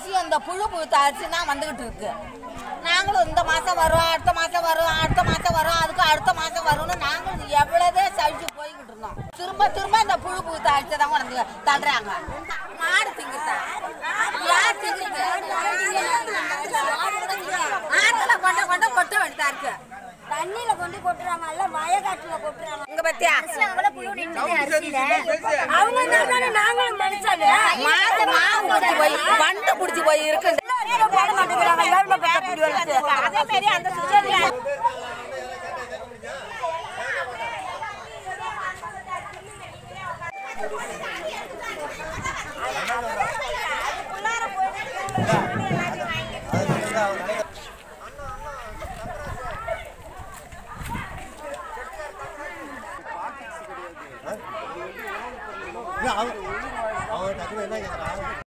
அரிசியும் இந்த புழு புழுத்த அரிசி தான் வந்துகிட்டு இருக்கு நாங்களும் இந்த மாசம் வரும் அடுத்த மாசம் வரும் அடுத்த மாசம் வரும் அதுக்கு அடுத்த மாசம் வரும்னு நாங்களும் எவ்வளவே சழிச்சு போய்கிட்டு இருந்தோம் திரும்ப திரும்ப இந்த புழு புழுத்த அரிசி தான் கொண்டு வந்து தள்ளுறாங்க மாடு திங்குதா யார் திங்குது ஆத்துல கொண்ட கொண்ட கொட்ட வேண்டியதா இருக்கு தண்ணியில கொண்டு கொட்டுறாங்க இல்ல வயக்காட்டுல கொட்டுறாங்க இங்க பத்தியா அவ்வளவு புழு நின்னுது அரிசியில அவங்க என்ன நாங்களும் மனுஷாலு மாடு மாவு பிடிச்சி போய் வண்டு பிடிச்சி போய் இருக்கு போட மாட்டேங்கிறாங்க ஏழ்மை பெற்ற குடிகளுக்கு அதே மாதிரி அந்த சுஜரியா அவர் அவர் டக்குனு என்ன கேட்குறான்